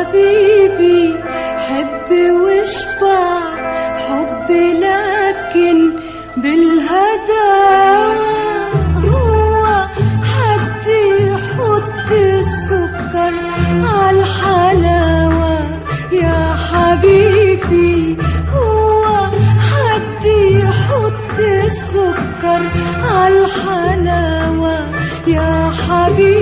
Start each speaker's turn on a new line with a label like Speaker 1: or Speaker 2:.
Speaker 1: حبيبي حب واشبع حب لكن بالهداوة هو حد يحط السكر عالحلاوة يا حبيبي هو حد يحط السكر عالحلاوة يا حبيبي